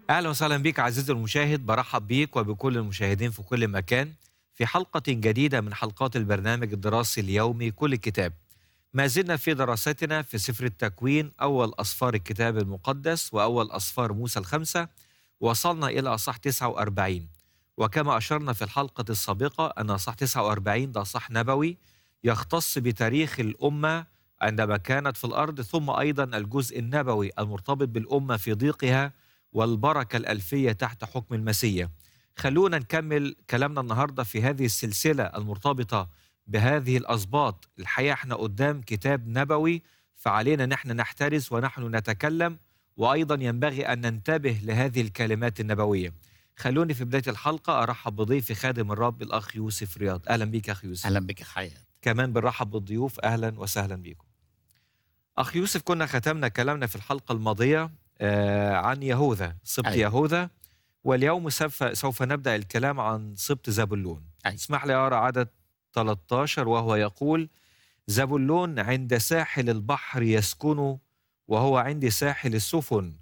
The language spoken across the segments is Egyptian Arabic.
اهلا وسهلا بك عزيزي المشاهد برحب بيك وبكل المشاهدين في كل مكان في حلقه جديده من حلقات البرنامج الدراسي اليومي كل كتاب ما زلنا في دراستنا في سفر التكوين اول اسفار الكتاب المقدس واول اسفار موسى الخمسه وصلنا الى اصح 49 وكما اشرنا في الحلقه السابقه ان اصح 49 ده صح نبوي يختص بتاريخ الامه عندما كانت في الارض ثم ايضا الجزء النبوي المرتبط بالامه في ضيقها والبركة الألفية تحت حكم المسيح خلونا نكمل كلامنا النهاردة في هذه السلسلة المرتبطة بهذه الأسباط الحقيقة احنا قدام كتاب نبوي فعلينا نحن نحترس ونحن نتكلم وأيضا ينبغي أن ننتبه لهذه الكلمات النبوية خلوني في بداية الحلقة أرحب بضيفي خادم الرب الأخ يوسف رياض أهلا بك يا أخ يوسف اهلا بك يا حياة كمان بنرحب بالضيوف أهلا وسهلا بكم أخ يوسف كنا ختمنا كلامنا في الحلقة الماضية آه، عن يهوذا سبط أيوة. يهوذا واليوم سوف سوف نبدا الكلام عن سبط زبلون أيوة. اسمح لي اقرا عدد 13 وهو يقول زبلون عند ساحل البحر يسكن وهو عند ساحل السفن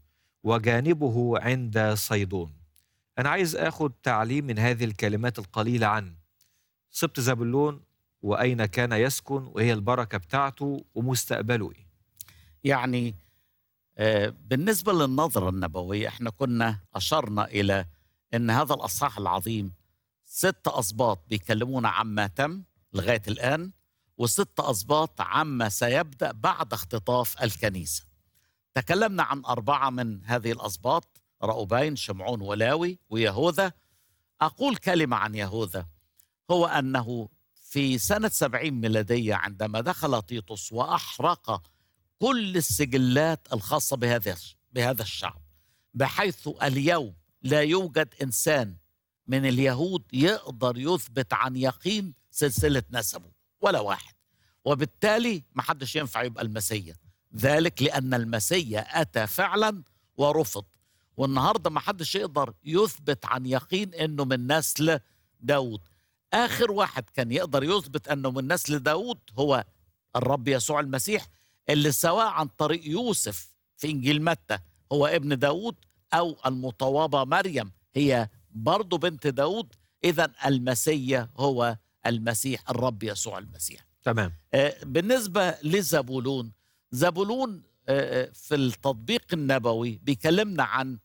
وجانبه عند صيدون انا عايز اخذ تعليم من هذه الكلمات القليله عن سبط زبلون واين كان يسكن وهي البركه بتاعته ومستقبله ايه يعني آه، بالنسبة للنظرة النبوية احنا كنا أشرنا إلى أن هذا الأصحاح العظيم ست أسباط بيكلمونا عما تم لغاية الآن وست أسباط عما سيبدأ بعد اختطاف الكنيسة تكلمنا عن أربعة من هذه الأسباط رأوبين شمعون ولاوي ويهوذا أقول كلمة عن يهوذا هو أنه في سنة سبعين ميلادية عندما دخل تيطس وأحرق كل السجلات الخاصة بهذا بهذا الشعب بحيث اليوم لا يوجد إنسان من اليهود يقدر يثبت عن يقين سلسلة نسبه ولا واحد وبالتالي ما حدش ينفع يبقى المسيا ذلك لأن المسيا أتى فعلا ورفض والنهاردة ما حدش يقدر يثبت عن يقين أنه من نسل داود آخر واحد كان يقدر يثبت أنه من نسل داود هو الرب يسوع المسيح اللي سواء عن طريق يوسف في إنجيل متى هو ابن داود أو المطوبة مريم هي برضه بنت داود إذا المسيا هو المسيح الرب يسوع المسيح تمام آه، بالنسبة لزبولون زبولون آه، آه، في التطبيق النبوي بيكلمنا عن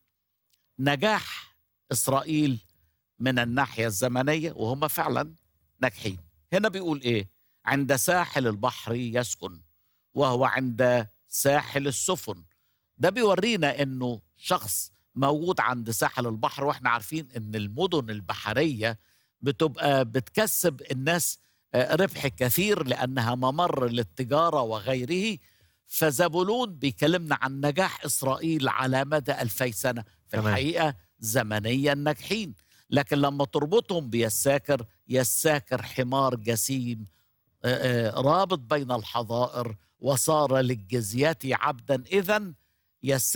نجاح إسرائيل من الناحية الزمنية وهم فعلا ناجحين هنا بيقول إيه عند ساحل البحر يسكن وهو عند ساحل السفن ده بيورينا انه شخص موجود عند ساحل البحر واحنا عارفين ان المدن البحريه بتبقى بتكسب الناس آه، ربح كثير لانها ممر للتجاره وغيره فزبولون بيكلمنا عن نجاح اسرائيل على مدى ألفي سنه في تمام. الحقيقه زمنيا ناجحين لكن لما تربطهم بيساكر يساكر حمار جسيم آه، آه، رابط بين الحظائر وصار للجزية عبدا إذا يساكر